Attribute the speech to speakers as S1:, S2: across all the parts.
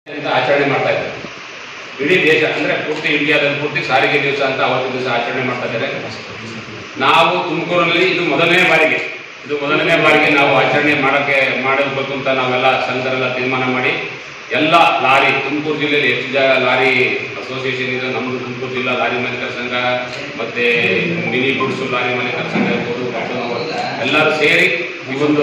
S1: ಅಂತ ಆಚರಣೆ ಮಾಡ್ತಾ ಇದ್ದಾರೆ ಇಡೀ ದೇಶ ಅಂದ್ರೆ ಪೂರ್ತಿ ಇಂಡಿಯಾದಲ್ಲಿ ಪೂರ್ತಿ ಸಾರಿಗೆ ದಿವಸ ಅಂತ ಅವತ್ತಿನ ದಿವಸ ಆಚರಣೆ ಮಾಡ್ತಾ ಇದ್ದಾರೆ ನಾವು ತುಮಕೂರಲ್ಲಿ ಇದು ಮೊದಲನೇ ಬಾರಿಗೆ ಇದು ಮೊದಲನೇ ಬಾರಿಗೆ ನಾವು ಆಚರಣೆ ಮಾಡಕ್ಕೆ ಮಾಡಬೇಕು ಅಂತ ನಾವೆಲ್ಲ ಸಂಘರೆಲ್ಲ ತೀರ್ಮಾನ ಮಾಡಿ ಎಲ್ಲ ಲಾರಿ ತುಮಕೂರು ಜಿಲ್ಲೆಯಲ್ಲಿ ಎಷ್ಟು ಜಾಗ ಲಾರಿ ಅಸೋಸಿಯೇಷನ್ ಇದೆ ನಮ್ಮದು ತುಮಕೂರು ಜಿಲ್ಲಾ ಲಾರಿ ಮಾಲೀಕರ ಸಂಘ ಮತ್ತೆ ಮಿನಿ ಗುಡ್ಸು ಲಾರಿ ಮಾಲೀಕರ ಸಂಘ ಇರ್ಬೋದು ಮತ್ತು ಎಲ್ಲರೂ ಸೇರಿ ಈ ಒಂದು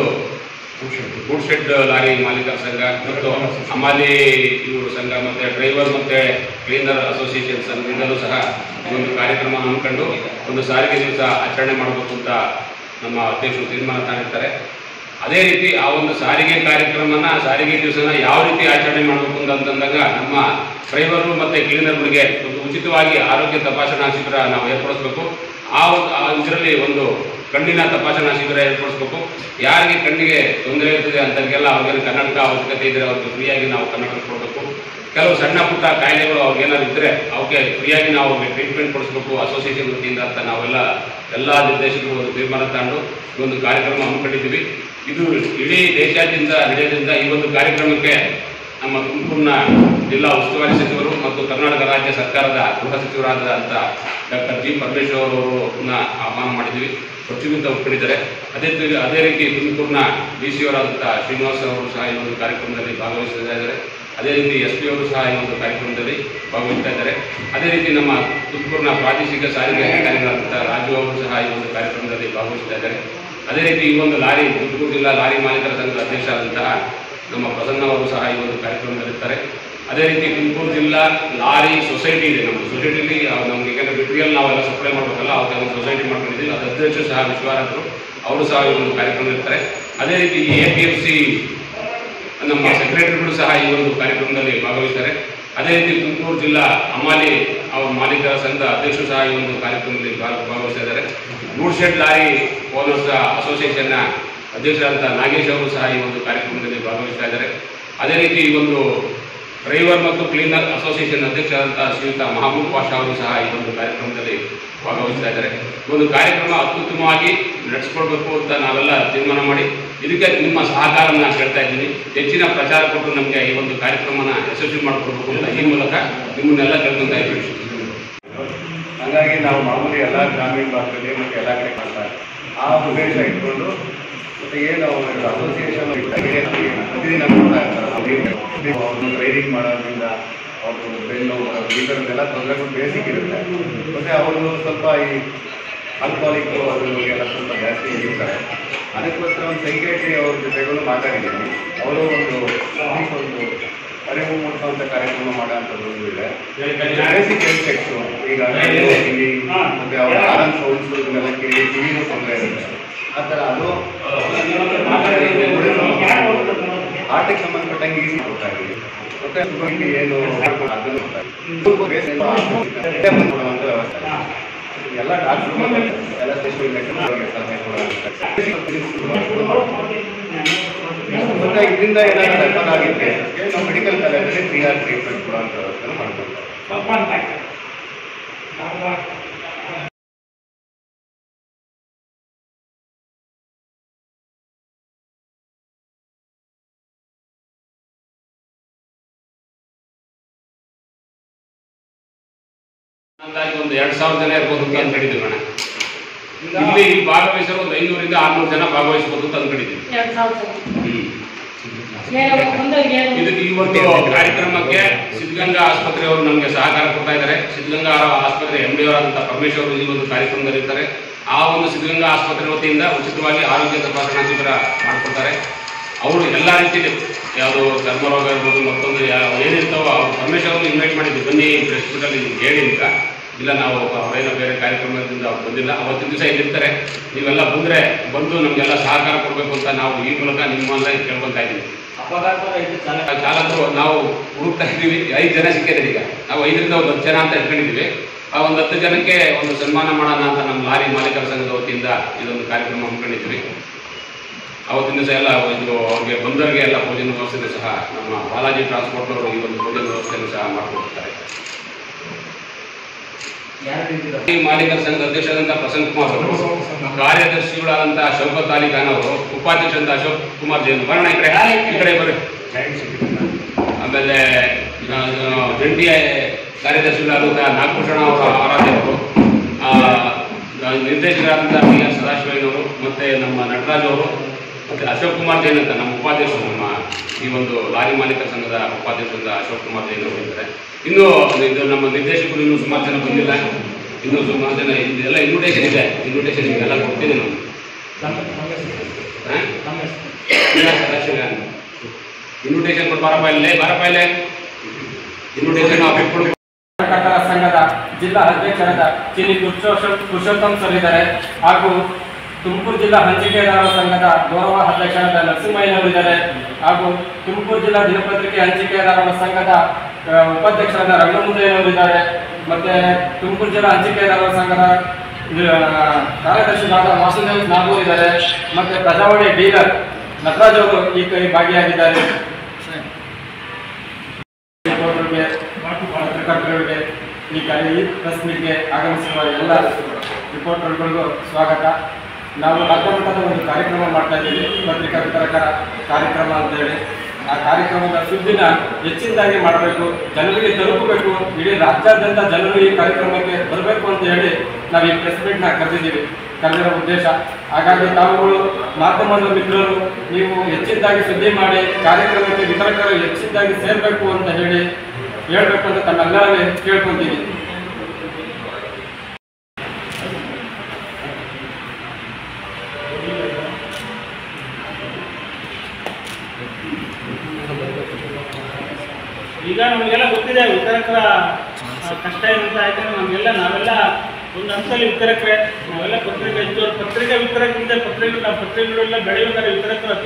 S1: ಗೂಡ್ ಶೆಡ್ ಲಾರಿ ಮಾಲೀಕರ ಸಂಘ ಮತ್ತು ಹಮಾಲಿ ಇವರು ಸಂಘ ಮತ್ತೆ ಡ್ರೈವರ್ ಮತ್ತೆ ಕ್ಲೀನರ್ ಅಸೋಸಿಯೇಷನ್ ಸಂಘದಿಂದಲೂ ಸಹ ಈ ಒಂದು ಕಾರ್ಯಕ್ರಮ ಹಮ್ಮಿಕೊಂಡು ಒಂದು ಸಾರಿಗೆ ದಿವಸ ಆಚರಣೆ ಮಾಡಬೇಕು ಅಂತ ನಮ್ಮ ಅಧ್ಯಕ್ಷರು ತೀರ್ಮಾನ ತಗೊಂಡಿರ್ತಾರೆ ಅದೇ ರೀತಿ ಆ ಒಂದು ಸಾರಿಗೆ ಕಾರ್ಯಕ್ರಮನ ಸಾರಿಗೆ ದಿವಸನ ಯಾವ ರೀತಿ ಆಚರಣೆ ಮಾಡಬೇಕು ಅಂತಂದಾಗ ನಮ್ಮ ಡ್ರೈವರು ಮತ್ತೆ ಕ್ಲೀನರ್ಗಳಿಗೆ ಒಂದು ಉಚಿತವಾಗಿ ಆರೋಗ್ಯ ತಪಾಸಣಾ ಶಿಬಿರ ನಾವು ಏರ್ಪಡಿಸಬೇಕು ಆ ಒಂದು ಆ ಇದರಲ್ಲಿ ಒಂದು ಕಣ್ಣಿನ ತಪಾಸಣಾ ಶಿಬಿರ ಏರ್ಪಡಿಸಬೇಕು ಯಾರಿಗೆ ಕಣ್ಣಿಗೆ ತೊಂದರೆ ಇರ್ತದೆ ಅಂತವ್ರಿಗೆಲ್ಲ ಅವ್ರಿಗೆ ಕನ್ನಡಕ ಅವಶ್ಯಕತೆ ಇದ್ರೆ ಅವ್ರಿಗೆ ಫ್ರೀಯಾಗಿ ನಾವು ಕನ್ನಡಕ ಕೊಡಬೇಕು ಕೆಲವು ಸಣ್ಣ ಪುಟ್ಟ ಕಾಯಿಲೆಗಳು ಅವ್ರಿಗೆ ಏನಾದ್ರು ಇದ್ರೆ ಅವಕ್ಕೆ ಫ್ರೀಯಾಗಿ ನಾವು ಅವ್ರಿಗೆ ಟ್ರೀಟ್ಮೆಂಟ್ ಕೊಡಿಸ್ಬೇಕು ಅಸೋಸಿಯೇಷನ್ ವತಿಯಿಂದ ಅಂತ ನಾವೆಲ್ಲ ಎಲ್ಲ ನಿರ್ದೇಶಕರು ಒಂದು ತೀರ್ಮಾನ ತಗೊಂಡು ಈ ಒಂದು ಕಾರ್ಯಕ್ರಮ ಹಮ್ಮಿಕೊಂಡಿದ್ದೀವಿ ಇದು ಇಡೀ ದೇಶಾದ್ಯಂತ ನಡೆಯೋದ್ರಿಂದ ಈ ಒಂದು ಕಾರ್ಯಕ್ರಮಕ್ಕೆ ನಮ್ಮ ತುಮಕೂರಿನ ಜಿಲ್ಲಾ ಉಸ್ತುವಾರಿ ಸಚಿವರು ಮತ್ತು ಕರ್ನಾಟಕ ರಾಜ್ಯ ಸರ್ಕಾರದ ಗೃಹ ಸಚಿವರಾದಂಥ ಡಾಕ್ಟರ್ ಜಿ ಪರಮೇಶ್ವರ್ ಅವರನ್ನ ಆಹ್ವಾನ ಮಾಡಿದ್ವಿ ಒಚ್ಚುಗಿಂತ ಒಪ್ಪಿಕೊಂಡಿದ್ದಾರೆ ಅದೇ ತಿ- ಅದೇ ರೀತಿ ತುಮಕೂರಿನ ಡಿ ಸಿ ಅವರಾದಂಥ ಶ್ರೀನಿವಾಸ್ ಅವರು ಸಹ ಈ ಒಂದು ಕಾರ್ಯಕ್ರಮದಲ್ಲಿ ಭಾಗವಹಿಸ್ತಾ ಇದ್ದಾರೆ ಅದೇ ರೀತಿ ಎಸ್ ಪಿ ಅವರು ಸಹ ಈ ಒಂದು ಕಾರ್ಯಕ್ರಮದಲ್ಲಿ ಭಾಗವಹಿಸ್ತಾ ಇದ್ದಾರೆ ಅದೇ ರೀತಿ ನಮ್ಮ ತುಮಕೂರಿನ ಪ್ರಾದೇಶಿಕ ಸಾರಿಗೆ ಅಧಿಕಾರಿಗಳಾದಂಥ ರಾಜು ಅವರು ಸಹ ಈ ಒಂದು ಕಾರ್ಯಕ್ರಮದಲ್ಲಿ ಭಾಗವಹಿಸ್ತಾ ಇದ್ದಾರೆ ಅದೇ ರೀತಿ ಈ ಒಂದು ಲಾರಿ ತುಮಕೂರು ಜಿಲ್ಲಾ ಲಾರಿ ಮಾಲೀಕರ ಸಂಘದ ಅಧ್ಯಕ್ಷರಾದಂತಹ ನಮ್ಮ ಪ್ರಸನ್ನ ಅವರು ಸಹ ಈ ಒಂದು ಕಾರ್ಯಕ್ರಮದಲ್ಲಿರ್ತಾರೆ ಅದೇ ರೀತಿ ತುಮಕೂರು ಜಿಲ್ಲಾ ಲಾರಿ ಸೊಸೈಟಿ ಇದೆ ನಮ್ಮ ಸೊಸೈಟಿಲಿ ನಮ್ಗೆ ಯಾಕಂದ್ರೆ ಮೆಟೀರಿಯಲ್ ನಾವೆಲ್ಲ ಸಪ್ಲೈ ಮಾಡಬೇಕಲ್ಲ ಅವ್ರಿಗೆ ಒಂದು ಸೊಸೈಟಿ ಮಾಡ್ಕೊಂಡಿದ್ದೀವಿ ಅದ್ರ ಅಧ್ಯಕ್ಷರು ಸಹ ವಿಶ್ವರಾಜರು ಅವರು ಸಹ ಈ ಒಂದು ಕಾರ್ಯಕ್ರಮ ಇರ್ತಾರೆ ಅದೇ ರೀತಿ ಎ ಪಿ ಎಫ್ ಸಿ ನಮ್ಮ ಸೆಕ್ರೆಟರಿಗಳು ಸಹ ಈ ಒಂದು ಕಾರ್ಯಕ್ರಮದಲ್ಲಿ ಭಾಗವಹಿಸ್ತಾರೆ ಅದೇ ರೀತಿ ತುಮಕೂರು ಜಿಲ್ಲಾ ಅಮಾಲಿ ಅವ್ರ ಮಾಲೀಕರ ಸಂಘದ ಅಧ್ಯಕ್ಷರು ಸಹ ಈ ಒಂದು ಕಾರ್ಯಕ್ರಮದಲ್ಲಿ ಭಾಗ- ಭಾಗವಹಿಸ್ತಾ ಇದ್ದಾರೆ ಗೂಡ್ ಶೆಡ್ ಲಾರಿ ಓನರ್ಸ್ ಅಸೋಸಿಯೇಷನ್ನ ಅಧ್ಯಕ್ಷರಾದಂಥ ನಾಗೇಶ್ ಅವರು ಸಹ ಈ ಒಂದು ಕಾರ್ಯಕ್ರಮದಲ್ಲಿ ಭಾಗವಹಿಸ್ತಾ ಇದ್ದಾರೆ ಅದೇ ರೀತಿ ಈ ಒಂದು ಡ್ರೈವರ್ ಮತ್ತು ಕ್ಲೀನರ್ ಅಸೋಸಿಯೇಷನ್ ಅಧ್ಯಕ್ಷರಾದಂಥ ಶ್ರೀಯುತ ಮಹಬೂಬ್ ಪಾಷಾ ಅವರು ಸಹ ಈ ಒಂದು ಕಾರ್ಯಕ್ರಮದಲ್ಲಿ ಭಾಗವಹಿಸ್ತಾ ಇದ್ದಾರೆ ಈ ಒಂದು ಕಾರ್ಯಕ್ರಮ ಅತ್ಯುತ್ತಮವಾಗಿ ನಡೆಸ್ಕೊಳ್ಬೇಕು ಅಂತ ನಾವೆಲ್ಲ ತೀರ್ಮಾನ ಮಾಡಿ ಇದಕ್ಕೆ ನಿಮ್ಮ ಸಹಕಾರನ ನಾನು ಕೇಳ್ತಾ ಇದ್ದೀನಿ ಹೆಚ್ಚಿನ ಪ್ರಚಾರ ಕೊಟ್ಟು ನಮಗೆ ಈ ಒಂದು ಕಾರ್ಯಕ್ರಮನ ಯಶಸ್ವಿ ಮಾಡಿಕೊಡ್ಬೇಕು ಅಂತ ಈ ಮೂಲಕ ನಿಮ್ಮನ್ನೆಲ್ಲ ಕೇಳ್ಕೊಂತ ಇದ್ದೀವಿ
S2: ಹಾಗಾಗಿ ನಾವು ಮಾಮೂಲಿ ಎಲ್ಲ ಗ್ರಾಮೀಣ ಭಾಗದಲ್ಲಿ ಮತ್ತು ಎಲ್ಲ ಕಡೆ ಮಾಡ್ತಾ ಇದ್ದೀವಿ. ಆ ಉದ್ದೇಶ ಇಟ್ಕೊಂಡು ಮತ್ತು ಏನು ಅಸೋಸಿಯೇಷನ್ ಪ್ರತಿದಿನ ನೋಡ್ತಾ ಇರ್ತಾರೆ ನಾವು ಏನು ಅವ್ರನ್ನ ಟ್ರೈನಿಂಗ್ ಮಾಡೋದ್ರಿಂದ ಅವ್ರದ್ದು ಬೆನ್ನು ಈ ಥರದ್ದೆಲ್ಲ ತೊಂದರೆಗಳು ಬೇಸಿಕ್ ಇರುತ್ತೆ ಮತ್ತು ಅವರು ಸ್ವಲ್ಪ ಈ ಆಲ್ಕೋಹಾಲಿಕ್ ಅದ್ರ ಬಗ್ಗೆ ಎಲ್ಲ ಸ್ವಲ್ಪ ಜಾಸ್ತಿ ಇರ್ತಾರೆ ಅದಕ್ಕೋಸ್ಕರ ಒಂದು ಸೈಕೇಟ್ರಿ ಅವ್ರ ಜೊತೆಗಳು ಮಾತಾಡಿದ್ದೀನಿ ಅವರು ಒಂದು ಒಂದು ಅರಿವು ಮೂಡಿಸುವಂಥ ಕಾರ್ಯಕ್ರಮ ಮಾಡೋಂಥದ್ದು ಒಂದು ಇದೆ ಬೇಸಿಕ್ ಹೆಲ್ತ್ ಚೆಕ್ಸು ಈಗ ಕಣ್ಣು, ಕಿವಿ ಮತ್ತೆ ಅವ್ರ ಆರನ್ ಸೌಂಡ್ಸ್ ಇದನ್ನೆಲ್ಲ ಕೇಳಿ ಕಿವಿನೂ ತೊಂದರೆ ಇರುತ್ತೆ ಆ ಥರ ಅದು ಆಟಕ್ಕೆ ಸಂಬಂಧಪಟ್ಟಂಗೆ ಈಸಿ ಕೊಡ್ತಾ ಇದ್ದೀವಿ ಮತ್ತೆ ಸುಗಂಧಿ ಏನು ಅದನ್ನು ಕೊಡ್ತಾ ಇದ್ದೀವಿ. ಬೇಸಿಕ್ ಬಂದು ಕೊಡುವಂಥ ವ್ಯವಸ್ಥೆ ಎಲ್ಲ ಡಾಕ್ಟರ್ ಎಲ್ಲ ಸ್ಪೆಷಲ್ ಸಲಹೆ ಕೊಡುವಂಥ ಮತ್ತೆ ಇದರಿಂದ ಏನಾದರೂ ರೆಫರ್ ಆಗಿದ್ರೆ ನಾವು ಮೆಡಿಕಲ್ ಕಾಲೇಜಲ್ಲಿ ಫ್ರೀ ಆಗಿ ಟ್ರೀಟ್ಮೆಂಟ್ ಕೊಡುವಂಥ ವ್ಯವಸ್ಥೆ ಮಾಡ್ಕೊಳ್ತಾರೆ
S1: ಅಂದಾಜು ಒಂದು ಎರಡು ಸಾವಿರ ಜನ ಇರ್ಬೋದು ಅಂತ ಅನ್ಕೊಂಡಿದ್ದೀವಿ ಅಣ್ಣ ಇಲ್ಲಿ ಭಾಗವಹಿಸಲು ಒಂದು ಐನೂರಿಂದ ಆರ್ನೂರು ಜನ ಭಾಗವಹಿಸಬಹುದು ಅಂತ ಅನ್ಕೊಂಡಿದ್ದೀವಿ
S3: ಎರಡು ಸಾವಿರ
S1: ಹ್ಮ್.
S3: ಏನು ಬಂದವ್ರಿಗೆ ಏನು
S1: ಇದಕ್ಕೆ ಈ ಒಂದು ಕಾರ್ಯಕ್ರಮಕ್ಕೆ ಸಿದ್ಧಗಂಗಾ ಆಸ್ಪತ್ರೆಯವರು ನಮಗೆ ಸಹಕಾರ ಕೊಡ್ತಾ ಇದ್ದಾರೆ ಸಿದ್ಧಗಂಗಾ ಆಸ್ಪತ್ರೆ ಎಂ ಡಿ ಅವರಾದಂಥ ಪರಮೇಶ್ವರ್ ಅವರು ಈ ಒಂದು ಕಾರ್ಯಕ್ರಮದಲ್ಲಿ ಇರ್ತಾರೆ ಆ ಒಂದು ಸಿದ್ಧಗಂಗಾ ಆಸ್ಪತ್ರೆ ವತಿಯಿಂದ ಉಚಿತವಾಗಿ ಆರೋಗ್ಯ ತಪಾಸಣಾ ಶಿಬಿರ ಮಾಡಿಕೊಡ್ತಾರೆ ಅವರು ಎಲ್ಲ ರೀತಿಯಲ್ಲಿ ಯಾವುದು ಚರ್ಮರೋಗ ಇರ್ಬೋದು ಮತ್ತೊಂದು ಯಾವ ಏನಿರ್ತಾವೋ ಅವ್ರು ಪರಮೇಶ್ವರ್ ಅವರು ಇನ್ವೈಟ್ ಮಾಡಿದ್ವಿ ಬನ್ನಿ ಹಾಸ್ಪಿಟಲ್ ಹೇಳಿ ಅಂತ ಇಲ್ಲ ನಾವು ಅವರೇನೋ ಬೇರೆ ಕಾರ್ಯಕ್ರಮದಿಂದ ಅವ್ರು ಬಂದಿಲ್ಲ ಅವತ್ತಿನ ದಿವಸ ಇಲ್ಲಿರ್ತಾರೆ ನೀವೆಲ್ಲ ಬಂದರೆ ಬಂದು ನಮಗೆಲ್ಲ ಸಹಕಾರ ಕೊಡಬೇಕು ಅಂತ ನಾವು ಈ ಮೂಲಕ ನಿಮ್ಮನ್ನ ಕೇಳ್ಕೊತಾ ಇದ್ದೀವಿ ಚಾಲಕರು ನಾವು ಹುಡುಕ್ತಾ ಇದ್ದೀವಿ ಐದು ಜನ ಸಿಕ್ಕಿದ್ದಾರೆ ಈಗ ನಾವು ಐದರಿಂದ ಒಂದು ಹತ್ತು ಜನ ಅಂತ ಇಟ್ಕೊಂಡಿದ್ದೀವಿ ಆ ಒಂದು ಹತ್ತು ಜನಕ್ಕೆ ಒಂದು ಸನ್ಮಾನ ಮಾಡೋಣ ಅಂತ ನಮ್ಮ ಲಾರಿ ಮಾಲೀಕರ ಸಂಘದ ವತಿಯಿಂದ ಇದೊಂದು ಕಾರ್ಯಕ್ರಮ ಹಮ್ಮಿಕೊಂಡಿದ್ದೀವಿ ಅವತ್ತಿನ ದಿವಸ ಎಲ್ಲ ಇದು ಅವ್ರಿಗೆ ಬಂದವರಿಗೆ ಎಲ್ಲ ಭೋಜನ ವ್ಯವಸ್ಥೆ ಸಹ ನಮ್ಮ ಬಾಲಾಜಿ ಟ್ರಾನ್ಸ್ಪೋರ್ಟ್ ಅವರು ಈ ಒಂದು ಭೋಜನ ವ್ಯವಸ್ಥೆಯನ್ನು ಸಹ ಮಾಡಿಕೊಡ್ತಾರೆ ಈ ಮಾಲೀಕರ ಸಂಘದ ಅಧ್ಯಕ್ಷರಾದಂಥ ಪ್ರಸನ್ನ ಕುಮಾರ್ ಅವರು ಕಾರ್ಯದರ್ಶಿಗಳಾದಂತಹ ಶೌಕತ್ ಅಲಿ ಖಾನ್ ಅವರು ಉಪಾಧ್ಯಕ್ಷರಾದಂಥ ಅಶೋಕ್ ಕುಮಾರ್ ಜೈನ್ ಬರೋಣ ಈ ಕಡೆ ಈ ಕಡೆ ಬರ್ರಿ ಆಮೇಲೆ ಆಮೇಲೆ ಆ, ಇದು ಜಂಟಿ ಕಾರ್ಯದರ್ಶಿಗಳಾದಂಥ ನಾಗಭೂಷಣ ಅವರ ಆರಾಧ್ಯವರು ಆ, ನಿರ್ದೇಶಕರಾದಂಥ ಬಿ ಆರ್ ಸದಾಶಿವಯ್ಯನವರು ಮತ್ತು ನಮ್ಮ ನಟರಾಜ್ ಅವರು ಮತ್ತು ಅಶೋಕ್ ಕುಮಾರ್ ಜೈನ್ ಅಂತ ನಮ್ಮ ಉಪಾಧ್ಯಕ್ಷರು ನಮ್ಮ ಈ ಒಂದು ಲಾರಿ ಮಾಲೀಕರ ಸಂಘದ ಉಪಾಧ್ಯಕ್ಷರಾದ ಅಶೋಕ್ ಕುಮಾರ್ ಜೈನ್ ಅವರು ಇದ್ದಾರೆ ಇನ್ನು ಇದು ನಮ್ಮ ನಿರ್ದೇಶಕರು ಇನ್ನೂ ಸುಮಾರು ಜನ ಬಂದಿಲ್ಲ ಇನ್ನೂ ಸುಮಾರು ಜನ ಇದೆಲ್ಲ ಇನ್ವಿಟೇಷನ್ ಇದೆ ಇನ್ವಿಟೇಷನ್ ನಿಮಗೆಲ್ಲ ಕೊಡ್ತೀನಿ ನಾನು ಇನ್ವಿಟೇಷನ್ ಕೊಟ್ಟು ಬಾರಪ್ಪ ಇಲ್ಲೇ ಬಾರಪ್ಪ ಇಲ್ಲೇ ಇನ್ವಿಟೇಷನ್ ಆಫೀಸ್ ಕೊಡು
S4: ಪತ್ರಕರ್ತರ ಸಂಘದ ಜಿಲ್ಲಾ ಅಧ್ಯಕ್ಷರಾದ ಚಿನಿ ಪುರುಷೋತ್ತಮ್ ಪುರುಷೋತ್ತಮ್ ಸರ್ ಇದ್ದಾರೆ ಹಾಗೂ ತುಮಕೂರು ಜಿಲ್ಲಾ ಹಂಚಿಕೆದಾರರ ಸಂಘದ ಗೌರವ ಅಧ್ಯಕ್ಷರಾದ ನರಸಿಂಹಯ್ಯನವರು ಇದ್ದಾರೆ ಹಾಗೂ ತುಮಕೂರು ಜಿಲ್ಲಾ ದಿನಪತ್ರಿಕೆ ಹಂಚಿಕೆದಾರರ ಸಂಘದ ಆ, ಉಪಾಧ್ಯಕ್ಷರಾದ ರಂಗಮುದ್ದಯ್ಯನವರು ಇದ್ದಾರೆ ಮತ್ತೆ ತುಮಕೂರು ಜಿಲ್ಲಾ ಹಂಚಿಕೆದಾರರ ಸಂಘದ ಆ, ಕಾರ್ಯದರ್ಶಿಗಳಾದ ವಾಸುದೇವ್ ನಾಗೂರ್ ಇದ್ದಾರೆ ಮತ್ತೆ ಪ್ರಜಾವಾಣಿ ಡೀಲರ್ ನಟರಾಜ್ ಅವರು ಈ ಕೈ ಭಾಗಿಯಾಗಿದ್ದಾರೆ ರಿಪೋರ್ಟರ್ಗೆ ಪತ್ರಕರ್ತರಿಗೆ ಈ ಕಾರ್ಯ ಈ ಪ್ರೆಸ್ ಮೀಟ್ಗೆ ಆಗಮಿಸಿರುವ ಎಲ್ಲ ರಿಪೋರ್ಟರ್ಗಳಿಗೂ ಸ್ವಾಗತ ನಾವು ರಾಜ್ಯಮಟ್ಟದ ಒಂದು ಕಾರ್ಯಕ್ರಮ ಮಾಡ್ತಾ ಇದ್ದೀವಿ ಪತ್ರಿಕಾ ವಿತರಕರ ಕಾರ್ಯಕ್ರಮ ಅಂತ ಹೇಳಿ ಆ ಕಾರ್ಯಕ್ರಮದ ಸುದ್ದಿನ ಹೆಚ್ಚಿನದಾಗಿ ಮಾಡಬೇಕು ಜನರಿಗೆ ತಲುಪಬೇಕು ಇಡೀ ರಾಜ್ಯಾದ್ಯಂತ ಜನರು ಈ ಕಾರ್ಯಕ್ರಮಕ್ಕೆ ಬರಬೇಕು ಅಂತ ಹೇಳಿ ನಾವು ಈ ಪ್ರೆಸ್ ಮೀಟ್ನ ಕರೆದಿದ್ದೀವಿ ಕರೆದಿರೋ ಉದ್ದೇಶ ಹಾಗಾಗಿ ತಾವುಗಳು ಮಾಧ್ಯಮದ ಮಿತ್ರರು ನೀವು ಹೆಚ್ಚಿನದಾಗಿ ಸುದ್ದಿ ಮಾಡಿ ಕಾರ್ಯಕ್ರಮಕ್ಕೆ ವಿತರಕರು ಹೆಚ್ಚಿನದಾಗಿ ಸೇರಬೇಕು ಅಂತ ಹೇಳಿ ಹೇಳ್ಬೇಕು ಅಂತ ತಮ್ಮೆಲ್ಲರಲ್ಲಿ ಕೇಳ್ಕೊಂತೀನಿ
S5: ಈಗ ನಮಗೆಲ್ಲ ಗೊತ್ತಿದೆ ವಿತರಕರ ಆ, ಕಷ್ಟ ಏನಂತ ಯಾಕಂದ್ರೆ ನಮಗೆಲ್ಲ ನಾವೆಲ್ಲ ಒಂದು ಹಂತದಲ್ಲಿ ವಿತರಕರೇ ನಾವೆಲ್ಲ ಪತ್ರಿಕೆ ಹೆಚ್ಚು ಪತ್ರಿಕೆ ವಿತರಕರಿಂದ ಪತ್ರಿಕೆ ನಾವು ಪತ್ರಿಕೆಗಳೆಲ್ಲ ಬೆಳೆಯುವಂತಾರೆ ವಿತರಕರು